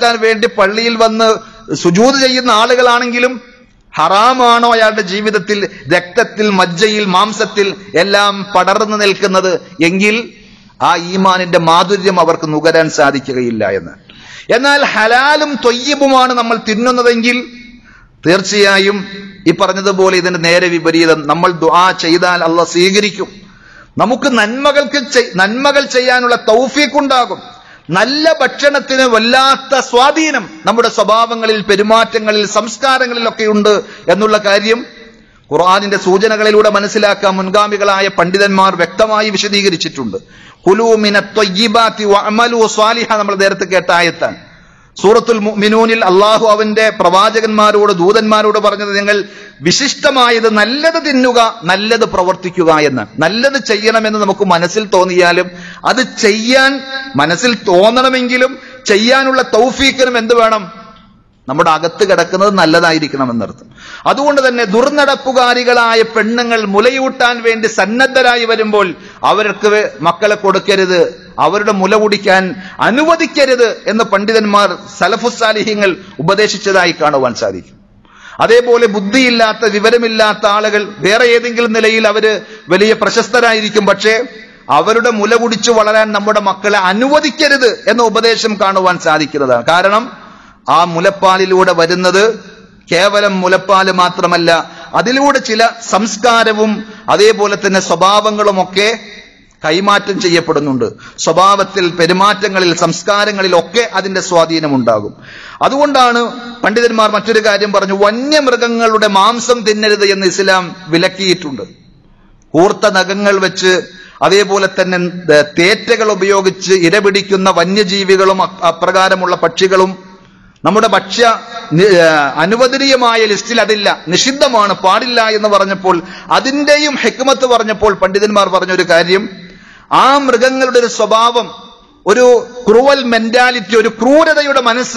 നിറവേറ്റാൻ വേണ്ടി പള്ളിയിൽ വന്ന് സുജൂത് ചെയ്യുന്ന ആളുകളാണെങ്കിലും ഹറാമാണോ അയാളുടെ ജീവിതത്തിൽ രക്തത്തിൽ മജ്ജയിൽ മാംസത്തിൽ എല്ലാം പടർന്നു നിൽക്കുന്നത് എങ്കിൽ ആ ഈമാനിന്റെ മാധുര്യം അവർക്ക് നുകരാൻ സാധിക്കുകയില്ല എന്ന് എന്നാൽ ഹലാലും തൊയ്യബുമാണ് നമ്മൾ തിന്നുന്നതെങ്കിൽ തീർച്ചയായും ഈ പറഞ്ഞതുപോലെ ഇതിന്റെ നേരെ വിപരീതം നമ്മൾ ദുആ ചെയ്താൽ അല്ല സ്വീകരിക്കും നമുക്ക് നന്മകൾക്ക് ചെയ്- നന്മകൾ ചെയ്യാനുള്ള തൗഫീഖ് ഉണ്ടാകും നല്ല ഭക്ഷണത്തിന് വല്ലാത്ത സ്വാധീനം നമ്മുടെ സ്വഭാവങ്ങളിൽ പെരുമാറ്റങ്ങളിൽ സംസ്കാരങ്ങളിലൊക്കെ ഉണ്ട് എന്നുള്ള കാര്യം ഖുർആാനിന്റെ സൂചനകളിലൂടെ മനസ്സിലാക്കാൻ മുൻഗാമികളായ പണ്ഡിതന്മാർ വ്യക്തമായി വിശദീകരിച്ചിട്ടുണ്ട് കുലൂമിന ത്വയ്യിബാത്തി വഅമലു സ്വാലിഹ നമ്മൾ നേരത്തെ കേട്ട ആയത്താണ് സൂറത്തുൽ മുഅ്മിനൂനിൽ അള്ളാഹു അവന്റെ പ്രവാചകന്മാരോട് ദൂതന്മാരോട് പറഞ്ഞത് നിങ്ങൾ വിശിഷ്ടമായത് നല്ലത് തിന്നുക നല്ലത് പ്രവർത്തിക്കുക എന്ന് നല്ലത് ചെയ്യണമെന്ന് നമുക്ക് മനസ്സിൽ തോന്നിയാലും അത് ചെയ്യാൻ മനസ്സിൽ തോന്നണമെങ്കിലും ചെയ്യാനുള്ള തൗഫീക്കിനും എന്ത് വേണം നമ്മുടെ അകത്ത് കിടക്കുന്നത് നല്ലതായിരിക്കണം എന്നർത്ഥം അതുകൊണ്ട് തന്നെ ദുർനടപ്പുകാരികളായ പെണ്ണുങ്ങൾ മുലയൂട്ടാൻ വേണ്ടി സന്നദ്ധരായി വരുമ്പോൾ അവർക്ക് വേ- മക്കളെ കൊടുക്കരുത് അവരുടെ മുല കുടിക്കാൻ അനുവദിക്കരുത് എന്ന് പണ്ഡിതന്മാർ സലഫുസാലിഹ്യങ്ങൾ ഉപദേശിച്ചതായി കാണുവാൻ സാധിക്കും അതേപോലെ ബുദ്ധിയില്ലാത്ത വിവരമില്ലാത്ത ആളുകൾ വേറെ ഏതെങ്കിലും നിലയിൽ അവര് വലിയ പ്രശസ്തരായിരിക്കും പക്ഷേ അവരുടെ മുല കുടിച്ചു വളരാൻ നമ്മുടെ മക്കളെ അനുവദിക്കരുത് എന്ന ഉപദേശം കാണുവാൻ സാധിക്കുന്നതാണ് കാരണം ആ മുലപ്പാലിലൂടെ വരുന്നത് കേവലം മുലപ്പാല് മാത്രമല്ല അതിലൂടെ ചില സംസ്കാരവും അതേപോലെ തന്നെ സ്വഭാവങ്ങളുമൊക്കെ കൈമാറ്റം ചെയ്യപ്പെടുന്നുണ്ട് സ്വഭാവത്തിൽ പെരുമാറ്റങ്ങളിൽ സംസ്കാരങ്ങളിലൊക്കെ അതിന്റെ സ്വാധീനമുണ്ടാകും അതുകൊണ്ടാണ് പണ്ഡിതന്മാർ മറ്റൊരു കാര്യം പറഞ്ഞു വന്യമൃഗങ്ങളുടെ മാംസം തിന്നരുത് എന്ന് ഇസ്ലാം വിലക്കിയിട്ടുണ്ട് കൂർത്ത നഖങ്ങൾ വെച്ച് അതേപോലെ തന്നെ ദ- തേറ്റകൾ ഉപയോഗിച്ച് ഇരപിടിക്കുന്ന വന്യജീവികളും അ- അപ്രകാരമുള്ള പക്ഷികളും നമ്മുടെ ഭക്ഷ്യ നി- ആ, അനുവദനീയമായ ലിസ്റ്റിൽ അതില്ല നിഷിദ്ധമാണ് പാടില്ല എന്ന് പറഞ്ഞപ്പോൾ അതിന്റെയും ഹെക്മത്ത് പറഞ്ഞപ്പോൾ പണ്ഡിതന്മാർ പറഞ്ഞൊരു കാര്യം ആ മൃഗങ്ങളുടെ ഒരു സ്വഭാവം ഒരു ക്രൂവൽ മെന്റാലിറ്റി ഒരു ക്രൂരതയുടെ മനസ്സ്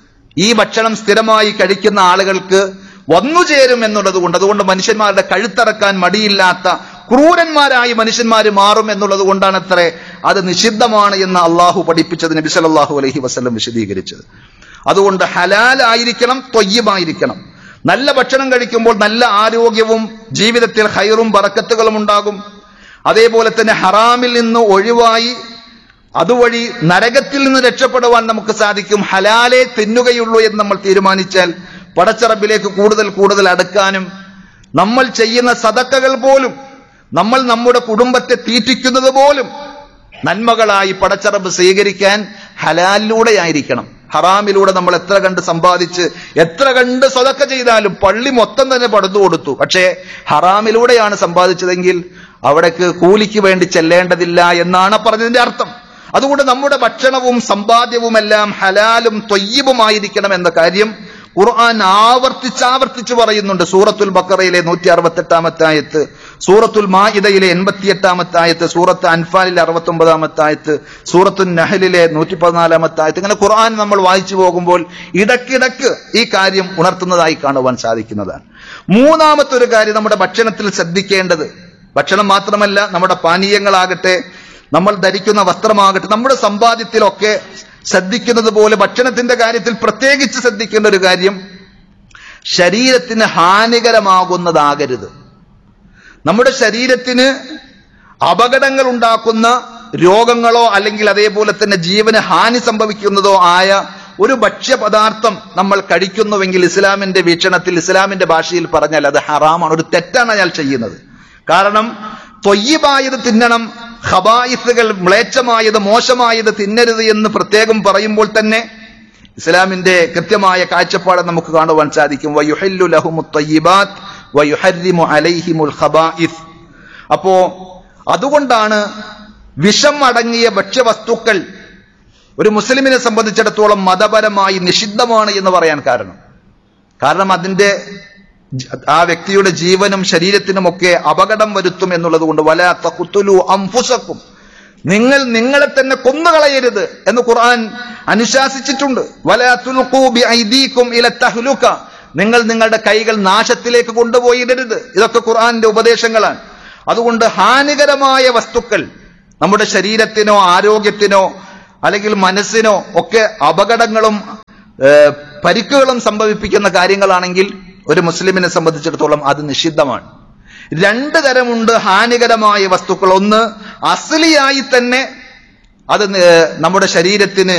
ഈ ഭക്ഷണം സ്ഥിരമായി കഴിക്കുന്ന ആളുകൾക്ക് വന്നു ചേരും എന്നുള്ളത് കൊണ്ട് അതുകൊണ്ട് മനുഷ്യന്മാരുടെ കഴുത്തറക്കാൻ മടിയില്ലാത്ത ക്രൂരന്മാരായി മനുഷ്യന്മാർ മാറും എന്നുള്ളത് കൊണ്ടാണ് അത്രേ അത് നിഷിദ്ധമാണ് എന്ന് അള്ളാഹു പഠിപ്പിച്ചത് നബി സല്ലല്ലാഹു അലൈഹി വസല്ലം വിശദീകരിച്ചത് അതുകൊണ്ട് ഹലാലായിരിക്കണം തൊയ്യമായിരിക്കണം നല്ല ഭക്ഷണം കഴിക്കുമ്പോൾ നല്ല ആരോഗ്യവും ജീവിതത്തിൽ ഹൈറും ബറക്കത്തുകളും ഉണ്ടാകും അതേപോലെ തന്നെ ഹറാമിൽ നിന്ന് ഒഴിവായി അതുവഴി നരകത്തിൽ നിന്ന് രക്ഷപ്പെടുവാൻ നമുക്ക് സാധിക്കും ഹലാലെ തിന്നുകയുള്ളൂ എന്ന് നമ്മൾ തീരുമാനിച്ചാൽ പടച്ചറബിലേക്ക് കൂടുതൽ കൂടുതൽ അടുക്കാനും നമ്മൾ ചെയ്യുന്ന സതക്കകൾ പോലും നമ്മൾ നമ്മുടെ കുടുംബത്തെ തീറ്റിക്കുന്നത് പോലും നന്മകളായി പടച്ചറബ് സ്വീകരിക്കാൻ ഹലാലിലൂടെ ആയിരിക്കണം ഹറാമിലൂടെ നമ്മൾ എത്ര കണ്ട് സമ്പാദിച്ച് എത്ര കണ്ട് സ്വതക്ക ചെയ്താലും പള്ളി മൊത്തം തന്നെ പടുത്തു കൊടുത്തു പക്ഷേ ഹറാമിലൂടെയാണ് സമ്പാദിച്ചതെങ്കിൽ അവിടേക്ക് കൂലിക്ക് വേണ്ടി ചെല്ലേണ്ടതില്ല എന്നാണ് പറഞ്ഞതിന്റെ അർത്ഥം അതുകൊണ്ട് നമ്മുടെ ഭക്ഷണവും സമ്പാദ്യവും എല്ലാം ഹലാലും തൊയ്യബുമായിരിക്കണം എന്ന കാര്യം ഖുർആൻ ആവർത്തിച്ചാവർത്തിച്ച് പറയുന്നുണ്ട് സൂറത്തുൽ ബക്കറയിലെ നൂറ്റി അറുപത്തെട്ടാമത്തെ ആയത്ത് സൂറത്തുൽ മാഇദയിലെ എൺപത്തിയെട്ടാമത്തെ ആയത്ത് സൂറത്ത് അൻഫാലിലെ അറുപത്തി ഒമ്പതാമത്തെ ആയത്ത് സൂറത്തുൽ നഹലിലെ നൂറ്റി പതിനാലാമത്തെ ആയത്ത് ഇങ്ങനെ ഖുർആൻ നമ്മൾ വായിച്ചു പോകുമ്പോൾ ഇടക്കിടക്ക് ഈ കാര്യം ഉണർത്തുന്നതായി കാണുവാൻ സാധിക്കുന്നതാണ് മൂന്നാമത്തെ ഒരു കാര്യം നമ്മുടെ ഭക്ഷണത്തിൽ ശ്രദ്ധിക്കേണ്ടത് ഭക്ഷണം മാത്രമല്ല നമ്മുടെ പാനീയങ്ങളാകട്ടെ നമ്മൾ ധരിക്കുന്ന വസ്ത്രമാകട്ടെ നമ്മുടെ സമ്പാദ്യത്തിലൊക്കെ ശ്രദ്ധിക്കുന്നത് പോലെ ഭക്ഷണത്തിന്റെ കാര്യത്തിൽ പ്രത്യേകിച്ച് ശ്രദ്ധിക്കേണ്ട ഒരു കാര്യം ശരീരത്തിന് ഹാനികരമാകുന്നതാകരുത് നമ്മുടെ ശരീരത്തിന് അപകടങ്ങൾ ഉണ്ടാക്കുന്ന രോഗങ്ങളോ അല്ലെങ്കിൽ അതേപോലെ തന്നെ ജീവന് ഹാനി സംഭവിക്കുന്നതോ ആയ ഒരു ഭക്ഷ്യപദാർത്ഥം നമ്മൾ കഴിക്കുന്നുവെങ്കിൽ ഇസ്ലാമിന്റെ വീക്ഷണത്തിൽ ഇസ്ലാമിന്റെ ഭാഷയിൽ പറഞ്ഞാൽ അത് ഹറാമാണ് ഒരു തെറ്റാണ് അയാൾ ചെയ്യുന്നത് കാരണം തൊയ്യബായത് തിന്നണം ഹബായിസുകൾ മ്ലേച്ഛമായത് മോശമായത് തിന്നരുത് എന്ന് പ്രത്യേകം പറയുമ്പോൾ തന്നെ ഇസ്ലാമിന്റെ കൃത്യമായ കാഴ്ചപ്പാട് നമുക്ക് കാണുവാൻ സാധിക്കും വയുഹല്ലു ലഹുമു ത്വയ്യിബാത്ത് വയുഹരിമു അലൈഹിമുൽ ഖബായിസ് അപ്പോ അതുകൊണ്ടാണ് വിഷം അടങ്ങിയ ഭക്ഷ്യവസ്തുക്കൾ ഒരു മുസ്ലിമിനെ സംബന്ധിച്ചിടത്തോളം മതപരമായി നിഷിദ്ധമാണ് എന്ന് പറയാൻ കാരണം കാരണം അതിന്റെ ജ- ആ വ്യക്തിയുടെ ജീവനും ശരീരത്തിനുമൊക്കെ അപകടം വരുത്തും എന്നുള്ളത് കൊണ്ട് വല തഖുത്തുലു അംഫുസക്കും നിങ്ങൾ നിങ്ങളെ തന്നെ കൊന്നുകളയരുത് എന്ന് ഖുർആൻ അനുശാസിച്ചിട്ടുണ്ട് വല തുൽഖൂ ബിഐദീകും ഇല തഹ്ലുക നിങ്ങൾ നിങ്ങളുടെ കൈകൾ നാശത്തിലേക്ക് കൊണ്ടുപോയിടരുത് ഇതൊക്കെ ഖുർആന്റെ ഉപദേശങ്ങളാണ് അതുകൊണ്ട് ഹാനികരമായ വസ്തുക്കൾ നമ്മുടെ ശരീരത്തിനോ ആരോഗ്യത്തിനോ അല്ലെങ്കിൽ മനസ്സിനോ ഒക്കെ അപകടങ്ങളും ഏഹ്, പരിക്കുകളും സംഭവിപ്പിക്കുന്ന കാര്യങ്ങളാണെങ്കിൽ ഒരു മുസ്ലിമിനെ സംബന്ധിച്ചിടത്തോളം അത് നിഷിദ്ധമാണ് രണ്ട് തരമുണ്ട് ഹാനികരമായ വസ്തുക്കൾ ഒന്ന് അസലിയായി തന്നെ അത് ന- നമ്മുടെ ശരീരത്തിന്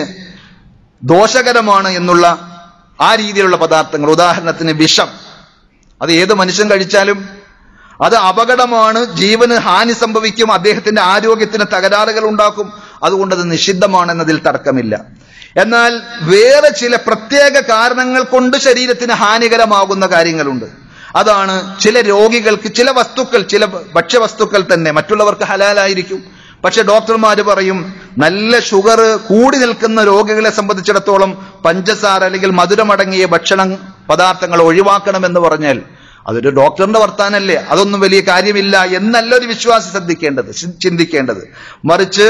ദോഷകരമാണ് എന്നുള്ള ആ രീതിയിലുള്ള പദാർത്ഥങ്ങൾ ഉദാഹരണത്തിന് വിഷം അത് ഏത് മനുഷ്യൻ കഴിച്ചാലും അത് അപകടമാണ് ജീവന് ഹാനി സംഭവിക്കും അദ്ദേഹത്തിന്റെ ആരോഗ്യത്തിന് തകരാറുകൾ ഉണ്ടാക്കും അതുകൊണ്ട് അത് നിഷിദ്ധമാണെന്നതിൽ തർക്കമില്ല എന്നാൽ വേറെ ചില പ്രത്യേക കാരണങ്ങൾ കൊണ്ട് ശരീരത്തിന് ഹാനികരമാകുന്ന കാര്യങ്ങളുണ്ട് അതാണ് ചില രോഗികൾക്ക് ചില വസ്തുക്കൾ ചില ഭക്ഷ്യവസ്തുക്കൾ തന്നെ മറ്റുള്ളവർക്ക് ഹലാലായിരിക്കും പക്ഷെ ഡോക്ടർമാർ പറയും നല്ല ഷുഗർ കൂടി നിൽക്കുന്ന രോഗികളെ സംബന്ധിച്ചിടത്തോളം പഞ്ചസാര അല്ലെങ്കിൽ മധുരമടങ്ങിയ ഭക്ഷണ പദാർത്ഥങ്ങൾ ഒഴിവാക്കണമെന്ന് പറഞ്ഞാൽ അതൊരു ഡോക്ടറിന്റെ വർത്താനല്ലേ അതൊന്നും വലിയ കാര്യമില്ല എന്നല്ല ഒരു വിശ്വാസി ശ്രദ്ധിക്കേണ്ടത് ചി- ചിന്തിക്കേണ്ടത് മറിച്ച്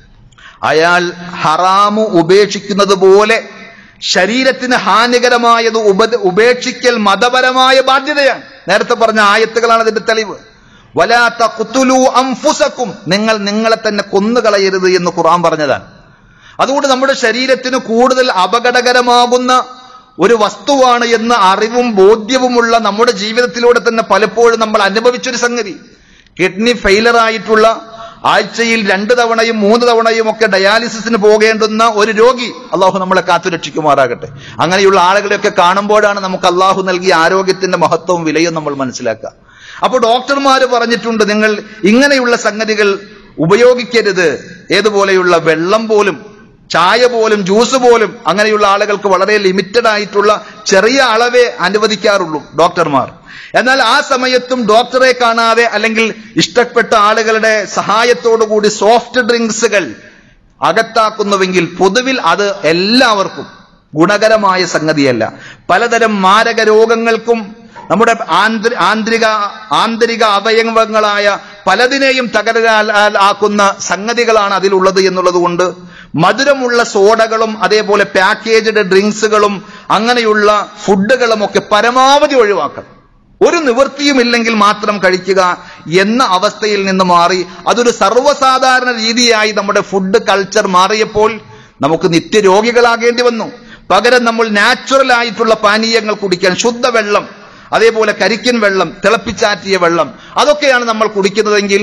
അയാൾ ഹറാമു ഉപേക്ഷിക്കുന്നത് പോലെ ശരീരത്തിന് ഹാനികരമായത് ഉപ ഉപേക്ഷിക്കൽ മതപരമായ ബാധ്യതയാണ് നേരത്തെ പറഞ്ഞ ആയത്തുകളാണ് അതിന്റെ തെളിവ് വലാത്ത കുത്തുലു അംഫുസക്കും നിങ്ങൾ നിങ്ങളെ തന്നെ കൊന്നുകളയരുത് എന്ന് ഖുർആൻ പറഞ്ഞതാണ് അതുകൊണ്ട് നമ്മുടെ ശരീരത്തിന് കൂടുതൽ അപകടകരമാകുന്ന ഒരു വസ്തുവാണ് എന്ന അറിവും ബോധ്യവുമുള്ള നമ്മുടെ ജീവിതത്തിലൂടെ തന്നെ പലപ്പോഴും നമ്മൾ അനുഭവിച്ചൊരു സംഗതി കിഡ്നി ഫെയിലർ ആയിട്ടുള്ള ആഴ്ചയിൽ രണ്ട് തവണയും മൂന്ന് തവണയും ഒക്കെ ഡയാലിസിസിന് പോകേണ്ടുന്ന ഒരു രോഗി അള്ളാഹു നമ്മളെ കാത്തുരക്ഷിക്കുമാറാകട്ടെ അങ്ങനെയുള്ള ആളുകളെയൊക്കെ കാണുമ്പോഴാണ് നമുക്ക് അള്ളാഹു നൽകിയ ആരോഗ്യത്തിന്റെ മഹത്വവും വിലയും നമ്മൾ മനസ്സിലാക്കുക അപ്പോൾ ഡോക്ടർമാർ പറഞ്ഞിട്ടുണ്ട് നിങ്ങൾ ഇങ്ങനെയുള്ള സംഗതികൾ ഉപയോഗിക്കരുത് ഏതുപോലെയുള്ള വെള്ളം പോലും ചായ പോലും ജ്യൂസ് പോലും അങ്ങനെയുള്ള ആളുകൾക്ക് വളരെ ലിമിറ്റഡ് ആയിട്ടുള്ള ചെറിയ അളവേ അനുവദിക്കാറുള്ളൂ ഡോക്ടർമാർ എന്നാൽ ആ സമയത്തും ഡോക്ടറെ കാണാതെ അല്ലെങ്കിൽ ഇഷ്ടപ്പെട്ട ആളുകളുടെ സഹായത്തോടുകൂടി സോഫ്റ്റ് ഡ്രിങ്ക്സുകൾ അകത്താക്കുന്നുവെങ്കിൽ പൊതുവിൽ അത് എല്ലാവർക്കും ഗുണകരമായ സംഗതിയല്ല പലതരം മാരക രോഗങ്ങൾക്കും നമ്മുടെ ആന്തരി ആന്തരിക ആന്തരിക അവയവങ്ങളായ പലതിനെയും തകരാൽ ആക്കുന്ന സംഗതികളാണ് അതിലുള്ളത് എന്നുള്ളത് കൊണ്ട് മധുരമുള്ള സോഡകളും അതേപോലെ പാക്കേജ്ഡ് ഡ്രിങ്ക്സുകളും അങ്ങനെയുള്ള ഫുഡുകളും ഒക്കെ പരമാവധി ഒഴിവാക്കണം ഒരു നിവൃത്തിയുമില്ലെങ്കിൽ മാത്രം കഴിക്കുക എന്ന അവസ്ഥയിൽ നിന്ന് മാറി അതൊരു സർവ്വസാധാരണ രീതിയായി നമ്മുടെ ഫുഡ് കൾച്ചർ മാറിയപ്പോൾ നമുക്ക് നിത്യരോഗികളാകേണ്ടി വന്നു പകരം നമ്മൾ നാച്ചുറൽ ആയിട്ടുള്ള പാനീയങ്ങൾ കുടിക്കാൻ ശുദ്ധവെള്ളം അതേപോലെ കരിക്കൻ വെള്ളം തിളപ്പിച്ചാറ്റിയ വെള്ളം അതൊക്കെയാണ് നമ്മൾ കുടിക്കുന്നതെങ്കിൽ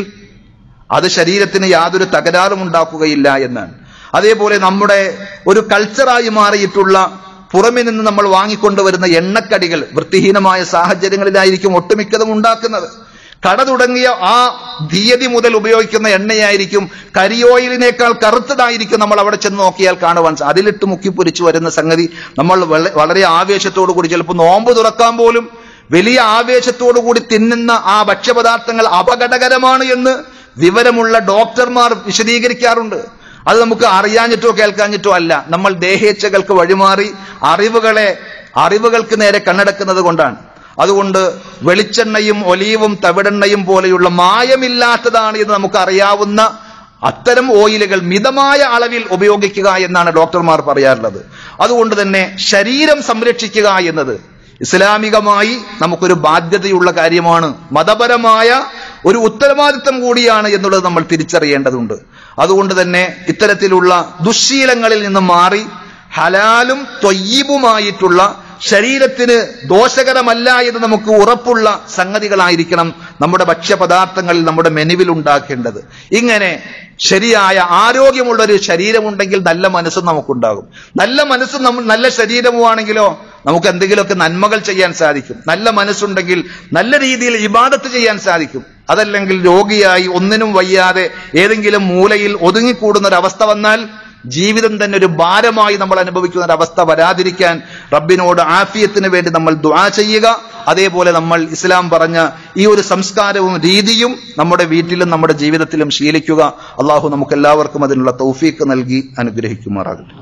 അത് ശരീരത്തിന് യാതൊരു തകരാറും ഉണ്ടാക്കുകയില്ല എന്നാണ് അതേപോലെ നമ്മുടെ ഒരു കൾച്ചറായി മാറിയിട്ടുള്ള പുറമെ നിന്ന് നമ്മൾ വാങ്ങിക്കൊണ്ടുവരുന്ന എണ്ണക്കടികൾ വൃത്തിഹീനമായ സാഹചര്യങ്ങളിലായിരിക്കും ഒട്ടുമിക്കതും ഉണ്ടാക്കുന്നത് കട തുടങ്ങിയ ആ തീയതി മുതൽ ഉപയോഗിക്കുന്ന എണ്ണയായിരിക്കും കരിയോയിലിനേക്കാൾ കറുത്തതായിരിക്കും നമ്മൾ അവിടെ ചെന്ന് നോക്കിയാൽ കാണുവാൻ സാ- അതിലിട്ട് മുക്കി പൊരിച്ചു വരുന്ന സംഗതി നമ്മൾ വള- വളരെ ആവേശത്തോടു കൂടി ചിലപ്പോൾ നോമ്പ് തുറക്കാൻ പോലും വലിയ ആവേശത്തോടു കൂടി തിന്നുന്ന ആ ഭക്ഷ്യപദാർത്ഥങ്ങൾ അപകടകരമാണ് എന്ന് വിവരമുള്ള ഡോക്ടർമാർ വിശദീകരിക്കാറുണ്ട് അത് നമുക്ക് അറിയാഞ്ഞിട്ടോ കേൾക്കാഞ്ഞിട്ടോ അല്ല നമ്മൾ ദേഹേച്ഛകൾക്ക് വഴിമാറി അറിവുകളെ അറിവുകൾക്ക് നേരെ കണ്ണടക്കുന്നത് കൊണ്ടാണ് അതുകൊണ്ട് വെളിച്ചെണ്ണയും ഒലീവും തവിടെണ്ണയും പോലെയുള്ള മായമില്ലാത്തതാണ് എന്ന് നമുക്ക് അറിയാവുന്ന അത്തരം ഓയിലുകൾ മിതമായ അളവിൽ ഉപയോഗിക്കുക എന്നാണ് ഡോക്ടർമാർ പറയാറുള്ളത് അതുകൊണ്ട് തന്നെ ശരീരം സംരക്ഷിക്കുക എന്നത് ഇസ്ലാമികമായി നമുക്കൊരു ബാധ്യതയുള്ള കാര്യമാണ് മതപരമായ ഒരു ഉത്തരവാദിത്തം കൂടിയാണ് എന്നുള്ളത് നമ്മൾ തിരിച്ചറിയേണ്ടതുണ്ട് അതുകൊണ്ട് തന്നെ ഇത്തരത്തിലുള്ള ദുശ്ശീലങ്ങളിൽ നിന്ന് മാറി ഹലാലും തൊയ്യബുമായിട്ടുള്ള ശരീരത്തിന് ദോഷകരമല്ല എന്ന് നമുക്ക് ഉറപ്പുള്ള സംഗതികളായിരിക്കണം നമ്മുടെ ഭക്ഷ്യപദാർത്ഥങ്ങളിൽ നമ്മുടെ മെനുവിൽ ഉണ്ടാക്കേണ്ടത് ഇങ്ങനെ ശരിയായ ആരോഗ്യമുള്ള ഒരു ശരീരമുണ്ടെങ്കിൽ നല്ല മനസ്സും നമുക്കുണ്ടാകും നല്ല മനസ്സും നമ്മൾ നല്ല ശരീരവുമാണെങ്കിലോ നമുക്ക് എന്തെങ്കിലുമൊക്കെ നന്മകൾ ചെയ്യാൻ സാധിക്കും നല്ല മനസ്സുണ്ടെങ്കിൽ നല്ല രീതിയിൽ ഇബാദത്ത് ചെയ്യാൻ സാധിക്കും അതല്ലെങ്കിൽ രോഗിയായി ഒന്നിനും വയ്യാതെ ഏതെങ്കിലും മൂലയിൽ ഒതുങ്ങിക്കൂടുന്ന ഒരു അവസ്ഥ വന്നാൽ ജീവിതം തന്നെ ഒരു ഭാരമായി നമ്മൾ അനുഭവിക്കുന്ന ഒരു അവസ്ഥ വരാതിരിക്കാൻ റബ്ബിനോട് ആഫിയത്തിന് വേണ്ടി നമ്മൾ ദുആ ചെയ്യുക അതേപോലെ നമ്മൾ ഇസ്ലാം പറഞ്ഞ ഈ ഒരു സംസ്കാരവും രീതിയും നമ്മുടെ വീട്ടിലും നമ്മുടെ ജീവിതത്തിലും ശീലിക്കുക അള്ളാഹു നമുക്ക് എല്ലാവർക്കും അതിനുള്ള തൗഫീക്ക് നൽകി അനുഗ്രഹിക്കുമാറാകട്ടെ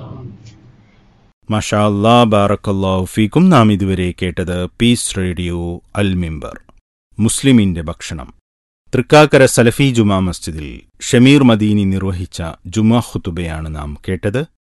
മഷാ അല്ലാ ബാറക്കല്ലാഹു ഫീക്കും നാം ഇതുവരെ കേട്ടത് പീസ് റേഡിയോ അൽ മിമ്പർ മുസ്ലിമിന്റെ ഭക്ഷണം തൃക്കാക്കര സലഫി ജുമാ മസ്ജിദിൽ ഷമീർ മദീനി നിർവഹിച്ച ജുമാ ഖുതുബയാണ് നാം കേട്ടത്